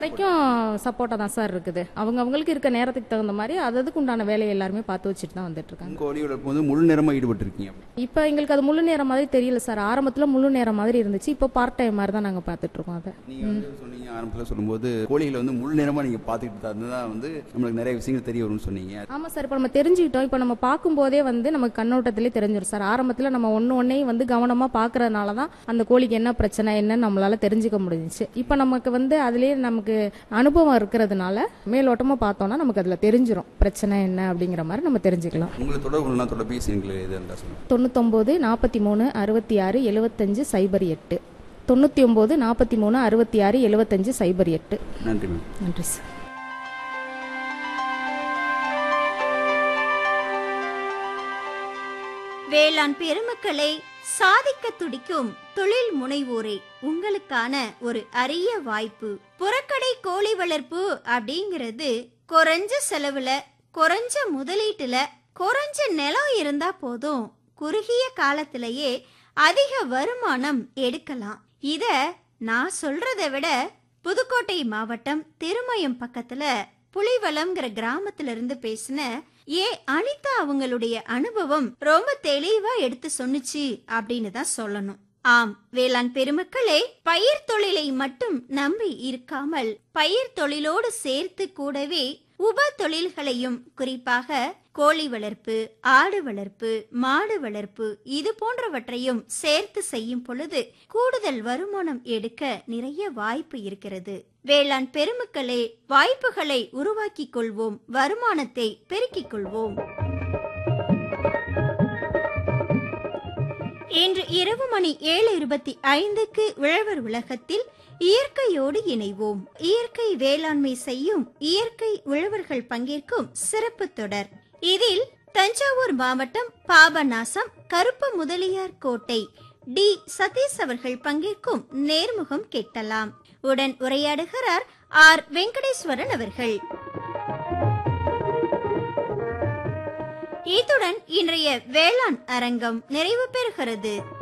வரைக்கும் சப்போர்ட்டா தான் சார் இருக்குது அவங்க அவங்களுக்கு இருக்க நேரத்துக்கு தகுந்த மாதிரி அதுக்கு உண்டான வேலையை எல்லாருமே பார்த்து வச்சுட்டு தான் வந்துட்டு இருக்காங்க கோழி வளர்ப்பு வந்து முழு நேரமாக ஈடுபட்டு இருக்கீங்க இப்போ எங்களுக்கு அது முழு நேரம் மாதிரி தெரியல சார் ஆரம்பத்தில் முழு நேரம் மாதிரி இருந்துச்சு இப்போ பார்ட் டைம் மாதிரி தான் நாங்கள் பார்த்துட்டு இருக்கோம் அதை நீங்கள் வந்து சொன்னீங்க ஆரம்பத்தில் சொல்லும்போது கோழிகளை வந்து முழு நேரமாக நீங்கள் பார்த்துக்கிட்டு தான் தான் வந்து நம்மளுக்கு நிறைய விஷயங்கள் தெரிய வரும்னு சொன்னீங்க ஆமாம் சார் இப்போ நம்ம தெரிஞ்சுக்கிட்டோம் இப்போ நம்ம பார்க்கும்போதே வந்து நமக்கு கண்ணோட்டத்திலே தெரிஞ்சிடும் சார் ஆரம்பத்தில் நம்ம ஒன்று ஒன்றையும் வந்து கவனமாக பார்க்கறதுனால தான் அந்த கோழிக்கு என்ன பிரச்சனை என்னன்னு நம்மளால தெரிஞ்சுக்க முடிஞ்சுச்சு இப்போ நமக்கு வந்து அதுலேயே நமக்கு அனுபவம் இருக்கிறதுனால மேலோட்டமாக பார்த்தோம்னா நமக்கு அதில் தெரிஞ்சிடும் பிரச்சனை என்ன அப்படிங்கிற மாதிரி நம்ம தெரிஞ்சுக்கலாம் உங்களை தொடர்புலாம் தொலைபேசி எண்கள் எது இருந்தால் சொல்லுங்கள் தொண்ணூத்தொம்பது நாற்பத்தி மூணு அறுபத்தி ஆறு எழுபத்தஞ்சு சைபர் எட்டு தொண்ணூற்றி ஒம்பது நாற்பத்தி மூணு அறுபத்தி ஆறு எழுபத்தஞ்சு சைபர் எட்டு நன்றி மேம் நன்றி சார் வேளாண் பெருமக்களை சாதிக்க துடிக்கும் தொழில் முனைவோரே உங்களுக்கான ஒரு அரிய வாய்ப்பு புறக்கடை கோழி வளர்ப்பு அப்படிங்கிறது குறைஞ்ச செலவுல குறைஞ்ச முதலீட்டுல குறைஞ்ச நிலம் இருந்தா போதும் குறுகிய காலத்திலேயே அதிக வருமானம் எடுக்கலாம் இத நான் சொல்றதை விட புதுக்கோட்டை மாவட்டம் திருமயம் பக்கத்துல புலிவளம்ங்கிற கிராமத்துல இருந்து பேசின ஏ அனிதா அவங்களுடைய அனுபவம் ரொம்ப தெளிவா எடுத்து சொன்னுச்சு அப்படின்னு தான் சொல்லணும் ஆம் வேளாண் பெருமக்களே பயிர் தொழிலை மட்டும் நம்பி இருக்காமல் பயிர் தொழிலோடு சேர்த்து கூடவே உப தொழில்களையும் குறிப்பாக கோழி வளர்ப்பு ஆடு வளர்ப்பு மாடு வளர்ப்பு இது போன்றவற்றையும் சேர்த்து செய்யும் பொழுது கூடுதல் வருமானம் எடுக்க நிறைய வாய்ப்பு இருக்கிறது வேளாண் பெருமக்களே வாய்ப்புகளை உருவாக்கிக் கொள்வோம் வருமானத்தை பெருக்கிக் கொள்வோம் இன்று இரவு மணி ஏழு இருபத்தி ஐந்துக்கு உழவர் உலகத்தில் இயற்கையோடு இணைவோம் இயற்கை வேளாண்மை செய்யும் இயற்கை உழவர்கள் பங்கேற்கும் சிறப்பு தொடர் இதில் தஞ்சாவூர் மாவட்டம் பாபநாசம் கருப்பு முதலியார் கோட்டை டி சதீஷ் அவர்கள் பங்கேற்கும் நேர்முகம் கேட்கலாம் உடன் உரையாடுகிறார் ஆர் வெங்கடேஸ்வரன் அவர்கள் இத்துடன் இன்றைய வேளாண் அரங்கம் நிறைவு பெறுகிறது